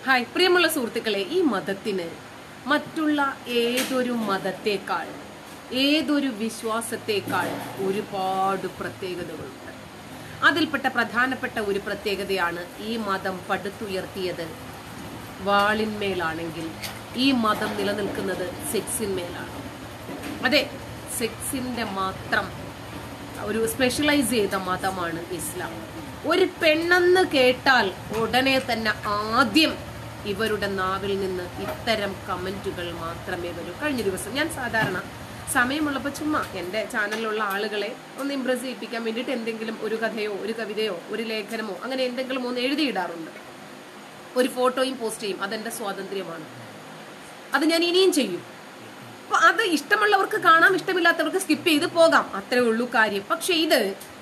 hi പ്രിയമുള്ള സുഹൃത്തുക്കളെ ഈ മതത്തിന് മറ്റുള്ള ഏതൊരു മതത്തേക്കാൾ ഏതൊരു വിശ്വാസത്തേക്കാൾ ഒരുപാട് പ്രത്യേകതകളുണ്ട് അതിൽപ്പെട്ട പ്രധാനപ്പെട്ട ഒരു പ്രത്യേകതയാണ് ഈ മതം പടുത്തുയർത്തിയത് വാളിന്മേലാണെങ്കിൽ ഈ മതം നിലനിൽക്കുന്നത് സെക്സിന്മേലാണ് അതെ സെക്സിന്റെ മാത്രം ഒരു സ്പെഷ്യലൈസ് ചെയ്ത മതമാണ് ഇസ്ലാം ഒരു പെണ്ണെന്ന് കേട്ടാൽ ഉടനെ തന്നെ ആദ്യം ഇവരുടെ നാവിൽ നിന്ന് ഇത്തരം കമന്റുകൾ മാത്രമേ വരൂ കഴിഞ്ഞ ദിവസം ഞാൻ സാധാരണ സമയമുള്ളപ്പോൾ ചുമ്മാ എൻ്റെ ചാനലിലുള്ള ആളുകളെ ഒന്ന് ഇംപ്രസ് ചെയ്യിപ്പിക്കാൻ വേണ്ടിയിട്ട് എന്തെങ്കിലും ഒരു കഥയോ ഒരു കവിതയോ ഒരു ലേഖനമോ അങ്ങനെ എന്തെങ്കിലും ഒന്ന് എഴുതിയിടാറുണ്ട് ഒരു ഫോട്ടോയും പോസ്റ്റ് ചെയ്യും അതെന്റെ സ്വാതന്ത്ര്യമാണ് അത് ഞാൻ ഇനിയും ചെയ്യും അപ്പൊ അത് ഇഷ്ടമുള്ളവർക്ക് കാണാം ഇഷ്ടമില്ലാത്തവർക്ക് സ്കിപ്പ് ചെയ്ത് പോകാം അത്രേ ഉള്ളൂ കാര്യം പക്ഷെ ഇത്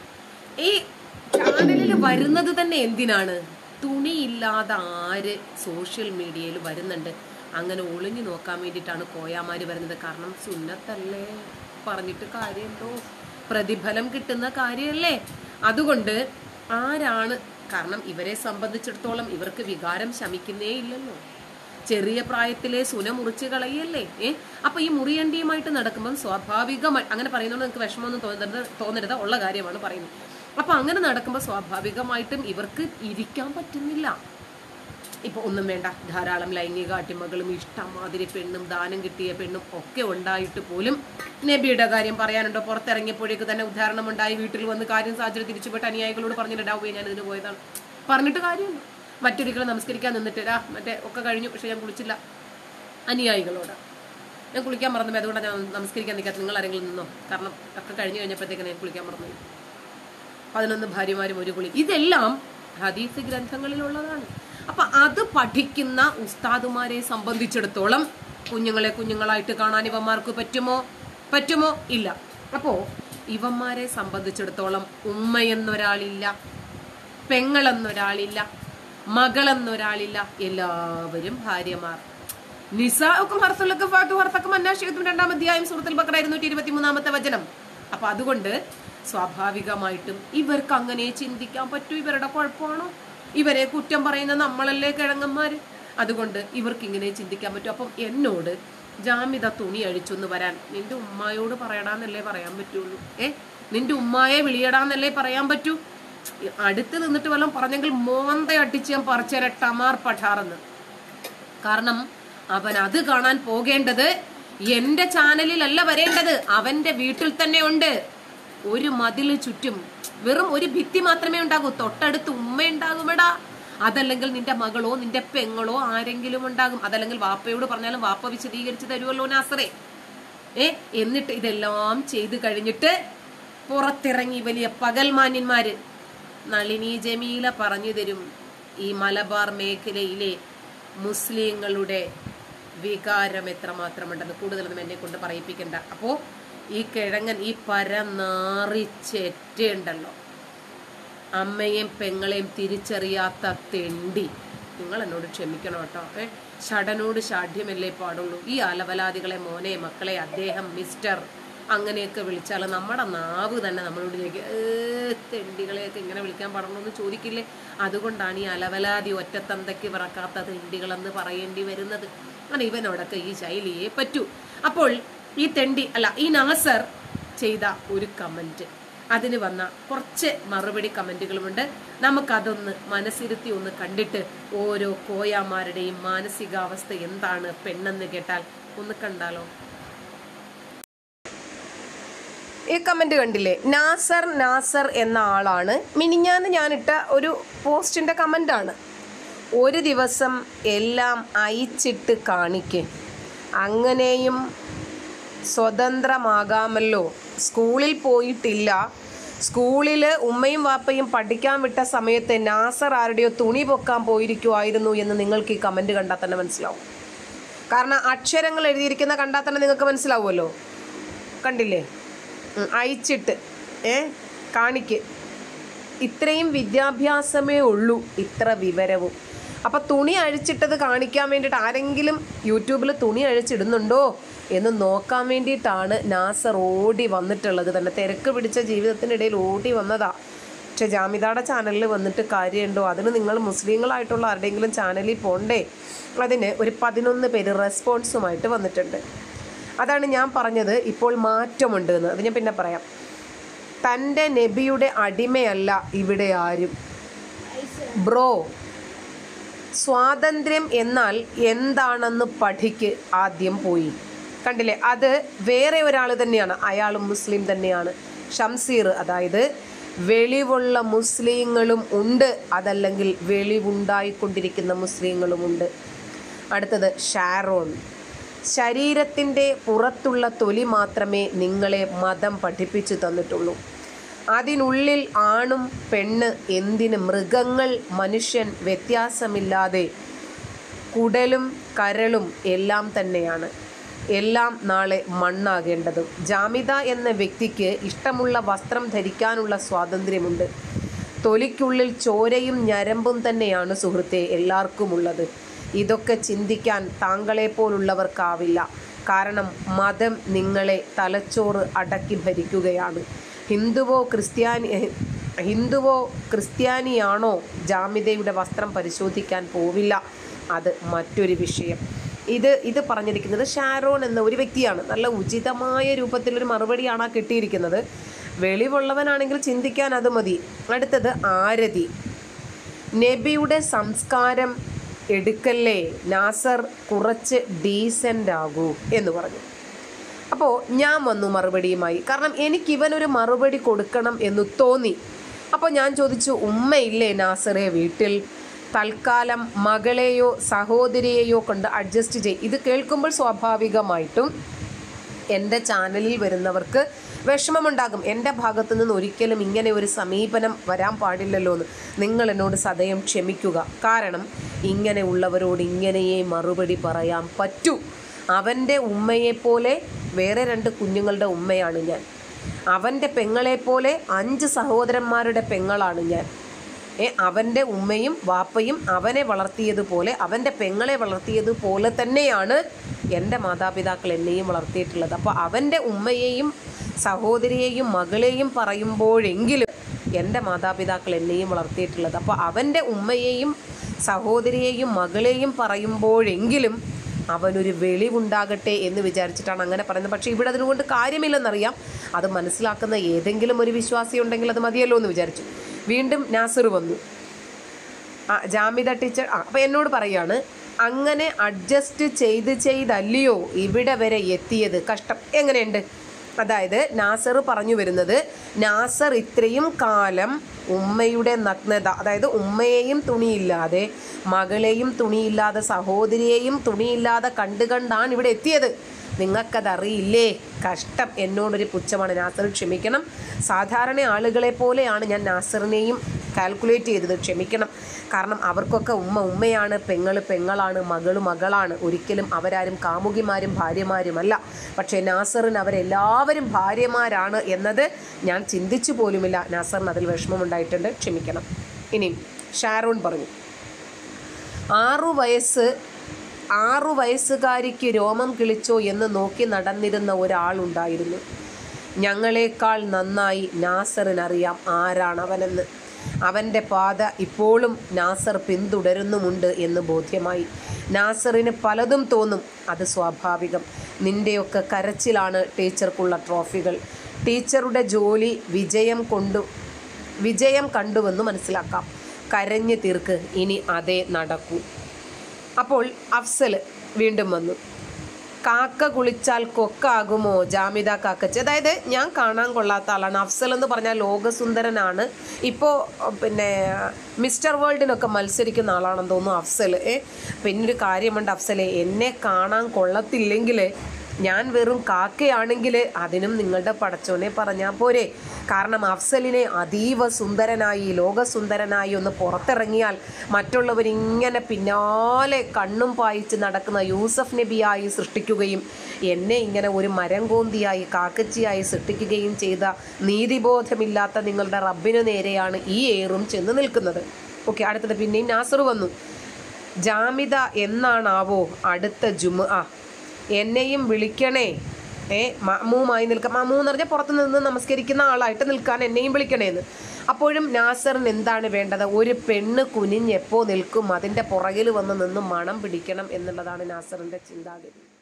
ഈ ചാനലിൽ വരുന്നത് തന്നെ എന്തിനാണ് തുണിയില്ലാതെ ആര് സോഷ്യൽ മീഡിയയിൽ വരുന്നുണ്ട് അങ്ങനെ ഒളിഞ്ഞു നോക്കാൻ വേണ്ടിയിട്ടാണ് കോയാമാര് വരുന്നത് കാരണം സുന്നത്തല്ലേ പറഞ്ഞിട്ട് കാര്യമുണ്ടോ പ്രതിഫലം കിട്ടുന്ന കാര്യമല്ലേ അതുകൊണ്ട് ആരാണ് കാരണം ഇവരെ സംബന്ധിച്ചിടത്തോളം ഇവർക്ക് വികാരം ശമിക്കുന്നേ ഇല്ലല്ലോ ചെറിയ പ്രായത്തിലെ സുന മുറിച്ച് കളയല്ലേ ഏ അപ്പൊ ഈ മുറിയണ്ടിയുമായിട്ട് നടക്കുമ്പോൾ സ്വാഭാവികമായി അങ്ങനെ പറയുന്നത് നിങ്ങൾക്ക് വിഷമമൊന്നും തോന്നരുത് തോന്നരുത് ഉള്ള കാര്യമാണ് പറയുന്നത് അപ്പൊ അങ്ങനെ നടക്കുമ്പോൾ സ്വാഭാവികമായിട്ടും ഇവർക്ക് ഇരിക്കാൻ പറ്റുന്നില്ല ഇപ്പൊ ഒന്നും വേണ്ട ധാരാളം ലൈംഗിക അട്ടിമകളും ഇഷ്ടമാതിരി പെണ്ണും ദാനം കിട്ടിയ പെണ്ണും ഒക്കെ ഉണ്ടായിട്ട് പോലും നബിയുടെ കാര്യം പറയാനുണ്ടോ പുറത്തിറങ്ങിയപ്പോഴേക്ക് തന്നെ ഉദാഹരണം ഉണ്ടായി വീട്ടിൽ വന്ന് കാര്യം സാഹചര്യം തിരിച്ചു പോയിട്ട് അനുയായികളോട് പറഞ്ഞിട്ട് ഡാവേ ഞാൻ ഇതിന് പോയതാണ് പറഞ്ഞിട്ട് കാര്യമില്ല മറ്റൊരിക്കലും നമസ്കരിക്കാൻ നിന്നിട്ട് "ഡാ, മറ്റേ ഒക്കെ കഴിഞ്ഞു പക്ഷെ ഞാൻ കുളിച്ചില്ല അനുയായികളോട് ഞാൻ കുളിക്കാൻ മറന്നു അതുകൊണ്ടാണ് ഞാൻ നമസ്കരിക്കാൻ നിൽക്കാത്ത നിങ്ങൾ ആരെങ്കിലും നിന്നോ കാരണം ഒക്കെ കഴിഞ്ഞു കഴിഞ്ഞപ്പോഴത്തേക്ക് ഞാൻ കുളിക്കാൻ മറന്നു പതിനൊന്ന് ഭാര്യമാരും ഒരു കുളി ഇതെല്ലാം ഹദീസ് ഗ്രന്ഥങ്ങളിലുള്ളതാണ് അപ്പൊ അത് പഠിക്കുന്ന ഉസ്താദുമാരെ സംബന്ധിച്ചിടത്തോളം കുഞ്ഞുങ്ങളെ കുഞ്ഞുങ്ങളായിട്ട് കാണാൻ ഇവന്മാർക്ക് പറ്റുമോ പറ്റുമോ ഇല്ല അപ്പോ ഇവന്മാരെ സംബന്ധിച്ചിടത്തോളം ഉമ്മയെന്നൊരാളില്ല പെങ്ങളെന്നൊരാളില്ല മകളെന്നൊരാളില്ല എല്ലാവരും ഭാര്യമാർ നിസാഉക്കും ഹർസുലക്കും ഫാത്തു ഹർത്തക്കും അന്നാശയത്തും രണ്ടാം അധ്യായം സുഹൃത്തിൽ ബക്കറ ഇരുന്നൂറ്റി ഇരുപത്തി മൂന്നാമത്തെ വചനം അപ്പൊ അതുകൊണ്ട് സ്വാഭാവികമായിട്ടും ഇവർക്ക് അങ്ങനെ ചിന്തിക്കാൻ പറ്റൂ ഇവരുടെ കുഴപ്പമാണോ ഇവരെ കുറ്റം പറയുന്ന നമ്മളല്ലേ കിഴങ്ങന്മാര് അതുകൊണ്ട് ഇവർക്ക് ഇങ്ങനെ ചിന്തിക്കാൻ പറ്റും അപ്പം എന്നോട് ജാമിത തുണി അഴിച്ചൊന്ന് വരാൻ നിന്റെ ഉമ്മായോട് പറയടാന്നല്ലേ പറയാൻ പറ്റുള്ളൂ ഏ നിന്റെ ഉമ്മായെ വിളിയടാന്നല്ലേ പറയാൻ പറ്റൂ അടുത്ത് നിന്നിട്ട് വല്ലതും പറഞ്ഞെങ്കിൽ മോന്ത അടിച്ച് ഞാൻ പറിച്ചേരെ ടമാർ പഠാറെന്ന് കാരണം അവൻ അത് കാണാൻ പോകേണ്ടത് എന്റെ ചാനലിലല്ല വരേണ്ടത് അവന്റെ വീട്ടിൽ തന്നെ ഉണ്ട് ഒരു മതില് ചുറ്റും വെറും ഒരു ഭിത്തി മാത്രമേ ഉണ്ടാകൂ തൊട്ടടുത്ത് ഉമ്മ ഉണ്ടാകുമെടാ അതല്ലെങ്കിൽ നിന്റെ മകളോ നിന്റെ പെങ്ങളോ ആരെങ്കിലും ഉണ്ടാകും അതല്ലെങ്കിൽ വാപ്പയോട് പറഞ്ഞാലും വാപ്പ വിശദീകരിച്ച് തരുമല്ലോ നാസറേ ഏ എന്നിട്ട് ഇതെല്ലാം ചെയ്തു കഴിഞ്ഞിട്ട് പുറത്തിറങ്ങി വലിയ പകൽമാന്യന്മാര് നളിനി ജമീല പറഞ്ഞു തരും ഈ മലബാർ മേഖലയിലെ മുസ്ലിങ്ങളുടെ വികാരം എത്രമാത്രമുണ്ടെന്ന് കൂടുതലൊന്നും എന്നെ കൊണ്ട് പറയിപ്പിക്കണ്ട അപ്പോ ഈ കിഴങ്ങൻ ഈ പരനാറിച്ചെറ്റുണ്ടല്ലോ അമ്മയെയും പെങ്ങളെയും തിരിച്ചറിയാത്ത തെണ്ടി നിങ്ങൾ എന്നോട് ക്ഷമിക്കണം കേട്ടോ ഏ ഷടനോട് ഷാഠ്യമല്ലേ പാടുള്ളൂ ഈ അലവലാദികളെ മോനെ മക്കളെ അദ്ദേഹം മിസ്റ്റർ അങ്ങനെയൊക്കെ വിളിച്ചാൽ നമ്മുടെ നാവ് തന്നെ നമ്മളോട് ചോദിക്കുക "ഏ, തെണ്ടികളെയൊക്കെ ഇങ്ങനെ വിളിക്കാൻ പാടുള്ളൂ എന്ന് ചോദിക്കില്ലേ അതുകൊണ്ടാണ് ഈ അലവലാതി ഒറ്റത്തന്തയ്ക്ക് പിറക്കാത്ത തെണ്ടികളെന്ന് പറയേണ്ടി വരുന്നത് അങ്ങനെ ഇവനോടൊക്കെ ഈ ശൈലിയെ പറ്റൂ അപ്പോൾ ഈ തെണ്ടി അല്ല ഈ നാസർ ചെയ്ത ഒരു കമന്റ് അതിന് വന്ന കുറച്ച് മറുപടി കമന്റുകളുമുണ്ട് നമുക്കതൊന്ന് മനസ്സിരുത്തി ഒന്ന് കണ്ടിട്ട് ഓരോ കോയാമാരുടെയും മാനസികാവസ്ഥ എന്താണ് പെണ്ണെന്ന് കേട്ടാൽ ഒന്ന് കണ്ടാലോ ഈ കമന്റ് കണ്ടില്ലേ നാസർ നാസർ എന്ന ആളാണ് മിനിഞ്ഞാന്ന് ഞാനിട്ട ഒരു പോസ്റ്റിന്റെ കമന്റ് ആണ് ഒരു ദിവസം എല്ലാം അയച്ചിട്ട് കാണിക്ക് അങ്ങനെയും സ്വതന്ത്രമാകാമല്ലോ സ്കൂളിൽ പോയിട്ടില്ല സ്കൂളിൽ ഉമ്മയും വാപ്പയും പഠിക്കാൻ വിട്ട സമയത്ത് നാസർ ആരുടെയോ തുണി പൊക്കാൻ പോയിരിക്കുമായിരുന്നു എന്ന് നിങ്ങൾക്ക് ഈ കമന്റ് കണ്ടാൽ തന്നെ മനസ്സിലാവും കാരണം അക്ഷരങ്ങൾ എഴുതിയിരിക്കുന്ന കണ്ടാൽ തന്നെ നിങ്ങൾക്ക് മനസ്സിലാവുമല്ലോ കണ്ടില്ലേ ഉം, അയച്ചിട്ട് ഏ കാണിക്ക് ഇത്രയും വിദ്യാഭ്യാസമേ ഉള്ളൂ ഇത്ര വിവരവും അപ്പം തുണി അഴിച്ചിട്ടത് കാണിക്കാൻ വേണ്ടിയിട്ട് ആരെങ്കിലും യൂട്യൂബിൽ തുണി അഴിച്ചിടുന്നുണ്ടോ എന്ന് നോക്കാൻ വേണ്ടിയിട്ടാണ് നാസർ ഓടി വന്നിട്ടുള്ളത് തന്നെ തിരക്ക് പിടിച്ച ജീവിതത്തിനിടയിൽ ഓടി വന്നതാ പക്ഷെ ജാമിദയുടെ ചാനലിൽ വന്നിട്ട് കാര്യമുണ്ടോ അതിന് നിങ്ങൾ മുസ്ലിങ്ങളായിട്ടുള്ള ആരുടെയെങ്കിലും ചാനലിൽ പോണ്ടേ അതിന് ഒരു പതിനൊന്ന് പേര് റെസ്പോൺസുമായിട്ട് വന്നിട്ടുണ്ട് അതാണ് ഞാൻ പറഞ്ഞത് ഇപ്പോൾ മാറ്റമുണ്ട് എന്ന് അത് ഞാൻ പിന്നെ പറയാം തൻ്റെ നബിയുടെ അടിമയല്ല ഇവിടെ ആരും ബ്രോ സ്വാതന്ത്ര്യം എന്നാൽ എന്താണെന്ന് പഠിക്ക് ആദ്യം പോയി കണ്ടില്ലേ അത് വേറെ ഒരാൾ തന്നെയാണ് അയാളും മുസ്ലിം തന്നെയാണ് ഷംസീർ അതായത് വെളിവുള്ള മുസ്ലിങ്ങളും ഉണ്ട് അതല്ലെങ്കിൽ വെളിവുണ്ടായിക്കൊണ്ടിരിക്കുന്ന മുസ്ലിങ്ങളും ഉണ്ട് അടുത്തത് ഷാരോൺ ശരീരത്തിൻ്റെ പുറത്തുള്ള തൊലി മാത്രമേ നിങ്ങളെ മതം പഠിപ്പിച്ചു തന്നിട്ടുള്ളൂ അതിനുള്ളിൽ ആണും പെണ്ണ് എന്തിന് മൃഗങ്ങൾ മനുഷ്യൻ വ്യത്യാസമില്ലാതെ കുടലും കരളും എല്ലാം തന്നെയാണ് എല്ലാം നാളെ മണ്ണാകേണ്ടതും ജാമിത എന്ന വ്യക്തിക്ക് ഇഷ്ടമുള്ള വസ്ത്രം ധരിക്കാനുള്ള സ്വാതന്ത്ര്യമുണ്ട് തൊലിക്കുള്ളിൽ ചോരയും ഞരമ്പും തന്നെയാണ് സുഹൃത്തെ എല്ലാവർക്കുമുള്ളത് ഇതൊക്കെ ചിന്തിക്കാൻ താങ്കളെപ്പോലുള്ളവർക്കാവില്ല കാരണം മതം നിങ്ങളെ തലച്ചോറ് അടക്കി ഭരിക്കുകയാണ് ഹിന്ദുവോ ക്രിസ്ത്യാനി ഹിന്ദുവോ ക്രിസ്ത്യാനിയാണോ ജാമിതയുടെ വസ്ത്രം പരിശോധിക്കാൻ പോവില്ല അത് മറ്റൊരു വിഷയം ഇത് ഇത് പറഞ്ഞിരിക്കുന്നത് ഷാരോൺ എന്ന ഒരു വ്യക്തിയാണ് നല്ല ഉചിതമായ രൂപത്തിലൊരു മറുപടിയാണ് ആ കിട്ടിയിരിക്കുന്നത് വെളിവുള്ളവനാണെങ്കിൽ ചിന്തിക്കാൻ അത് മതി അടുത്തത് ആരതി നബിയുടെ സംസ്കാരം എടുക്കല്ലേ നാസർ കുറച്ച് ഡീസൻ്റ് ആകൂ എന്ന് പറഞ്ഞു അപ്പോൾ ഞാൻ വന്നു മറുപടിയുമായി കാരണം എനിക്ക് ഇവനൊരു മറുപടി കൊടുക്കണം എന്ന് തോന്നി അപ്പോൾ ഞാൻ ചോദിച്ചു ഉമ്മയില്ലേ നാസറെ വീട്ടിൽ തൽക്കാലം മകളെയോ സഹോദരിയെയോ കൊണ്ട് അഡ്ജസ്റ്റ് ചെയ് ഇത് കേൾക്കുമ്പോൾ സ്വാഭാവികമായിട്ടും എൻ്റെ ചാനലിൽ വരുന്നവർക്ക് വിഷമമുണ്ടാകും എൻ്റെ ഭാഗത്തു നിന്ന് ഒരിക്കലും ഇങ്ങനെ ഒരു സമീപനം വരാൻ പാടില്ലല്ലോ എന്ന് നിങ്ങൾ എന്നോട് സദയം ക്ഷമിക്കുക കാരണം ഇങ്ങനെ ഉള്ളവരോട് ഇങ്ങനെയേ മറുപടി പറയാൻ പറ്റൂ അവൻ്റെ ഉമ്മയെപ്പോലെ വേറെ രണ്ട് കുഞ്ഞുങ്ങളുടെ ഉമ്മയാണ് ഞാൻ അവൻ്റെ പെങ്ങളെപ്പോലെ അഞ്ച് സഹോദരന്മാരുടെ പെങ്ങളാണ് ഞാൻ ഏ അവൻ്റെ ഉമ്മയും വാപ്പയും അവനെ വളർത്തിയതുപോലെ അവൻ്റെ പെങ്ങളെ വളർത്തിയതുപോലെ തന്നെയാണ് എൻ്റെ മാതാപിതാക്കൾ എന്നെയും വളർത്തിയിട്ടുള്ളത് അപ്പോൾ അവൻ്റെ ഉമ്മയെയും സഹോദരിയെയും മകളെയും പറയുമ്പോഴെങ്കിലും എൻ്റെ മാതാപിതാക്കൾ എന്നെയും വളർത്തിയിട്ടുള്ളത് അപ്പോൾ അവൻ്റെ ഉമ്മയെയും സഹോദരിയെയും മകളെയും പറയുമ്പോഴെങ്കിലും അവനൊരു വെളിവുണ്ടാകട്ടെ എന്ന് വിചാരിച്ചിട്ടാണ് അങ്ങനെ പറയുന്നത് പക്ഷേ ഇവിടെ അതിനുകൊണ്ട് കാര്യമില്ലെന്നറിയാം അത് മനസ്സിലാക്കുന്ന ഏതെങ്കിലും ഒരു വിശ്വാസി ഉണ്ടെങ്കിൽ അത് മതിയല്ലോ എന്ന് വിചാരിച്ചു വീണ്ടും നാസർ വന്നു ആ ജാമിത ടീച്ചർ ആ അപ്പോൾ എന്നോട് പറയാണ് അങ്ങനെ അഡ്ജസ്റ്റ് ചെയ്ത് ചെയ്തല്ലയോ ഇവിടെ വരെ എത്തിയത് കഷ്ടം എങ്ങനെയുണ്ട് അതായത് നാസർ പറഞ്ഞു വരുന്നത് നാസർ ഇത്രയും കാലം ഉമ്മയുടെ നഗ്നത അതായത് ഉമ്മയെയും തുണിയില്ലാതെ മകളെയും തുണിയില്ലാതെ സഹോദരിയെയും തുണിയില്ലാതെ കണ്ടു കണ്ടാണ് ഇവിടെ എത്തിയത് നിങ്ങൾക്കതറിയില്ലേ കഷ്ടം എന്നോടൊരു പുച്ഛമാണ് നാസർ ക്ഷമിക്കണം സാധാരണ ആളുകളെ പോലെയാണ് ഞാൻ നാസറിനെയും കാൽക്കുലേറ്റ് ചെയ്തത് ക്ഷമിക്കണം കാരണം അവർക്കൊക്കെ ഉമ്മ ഉമ്മയാണ് പെങ്ങള് പെങ്ങളാണ് മകള് മകളാണ് ഒരിക്കലും അവരാരും കാമുകിമാരും ഭാര്യമാരുമല്ല പക്ഷേ നാസറിന് അവരെല്ലാവരും ഭാര്യമാരാണ് എന്നത് ഞാൻ ചിന്തിച്ചു പോലുമില്ല നാസറിന് അതിൽ വിഷമമുണ്ടായിട്ടുണ്ട് ക്ഷമിക്കണം ഇനി ഷാരോൺ പറഞ്ഞു ആറു വയസ്സ് ആറു വയസ്സുകാരിക്ക് രോമം കിളിച്ചോ എന്ന് നോക്കി നടന്നിരുന്ന ഒരാളുണ്ടായിരുന്നു ഞങ്ങളെക്കാൾ നന്നായി നാസറിനറിയാം ആരാണവനെന്ന് അവൻ്റെ പാത ഇപ്പോഴും നാസർ പിന്തുടരുന്നുമുണ്ട് എന്ന് ബോധ്യമായി നാസറിന് പലതും തോന്നും അത് സ്വാഭാവികം നിൻ്റെയൊക്കെ കരച്ചിലാണ് ടീച്ചർക്കുള്ള ട്രോഫികൾ ടീച്ചറുടെ ജോലി വിജയം കൊണ്ടു വിജയം കണ്ടുവെന്ന് മനസ്സിലാക്കാം കരഞ്ഞു തീർക്ക് ഇനി അതേ നടക്കൂ അപ്പോൾ അഫ്സൽ വീണ്ടും വന്നു കാക്ക കുളിച്ചാൽ കൊക്കാകുമോ ജാമിത കാക്കച്ച് അതായത് ഞാൻ കാണാൻ കൊള്ളാത്ത ആളാണ് അഫ്സൽ എന്ന് പറഞ്ഞാൽ ലോകസുന്ദരനാണ് ഇപ്പോൾ പിന്നെ മിസ്റ്റർ വേൾഡിനൊക്കെ മത്സരിക്കുന്ന ആളാണെന്ന് തോന്നുന്നു അഫ്സൽ ഏ പിന്നൊരു കാര്യമുണ്ട് അഫ്സലെ എന്നെ കാണാൻ കൊള്ളത്തില്ലെങ്കിൽ ഞാൻ വെറും കാക്കയാണെങ്കിൽ അതിനും നിങ്ങളുടെ പടച്ചോനെ പറഞ്ഞാൽ പോരെ കാരണം അഫ്സലിനെ അതീവ സുന്ദരനായി ലോകസുന്ദരനായി ഒന്ന് പുറത്തിറങ്ങിയാൽ മറ്റുള്ളവരിങ്ങനെ പിന്നാലെ കണ്ണും പായിച്ച് നടക്കുന്ന യൂസഫ് നബിയായി സൃഷ്ടിക്കുകയും എന്നെ ഇങ്ങനെ ഒരു മരം കോന്തിയായി കാക്കച്ചിയായി സൃഷ്ടിക്കുകയും ചെയ്ത നീതിബോധമില്ലാത്ത നിങ്ങളുടെ റബ്ബിനു നേരെയാണ് ഈ ഏറും ചെന്ന് നിൽക്കുന്നത് ഓക്കെ അടുത്തത് പിന്നെയും നാസർ വന്നു ജാമിത എന്നാണാവോ അടുത്ത ജുമ ആ എന്നെയും വിളിക്കണേ ഏ മമ്മൂമായി നിൽക്കാം മമ്മൂ എന്ന് പറഞ്ഞാൽ പുറത്ത് നിന്ന് നമസ്കരിക്കുന്ന ആളായിട്ട് നിൽക്കാൻ എന്നെയും വിളിക്കണേന്ന് അപ്പോഴും നാസറിന് എന്താണ് വേണ്ടത് ഒരു പെണ്ണ് കുനിഞ്ഞെപ്പോ നിൽക്കും അതിൻ്റെ പുറകിൽ വന്ന് നിന്ന് മണം പിടിക്കണം എന്നുള്ളതാണ് നാസറിൻ്റെ ചിന്താഗതി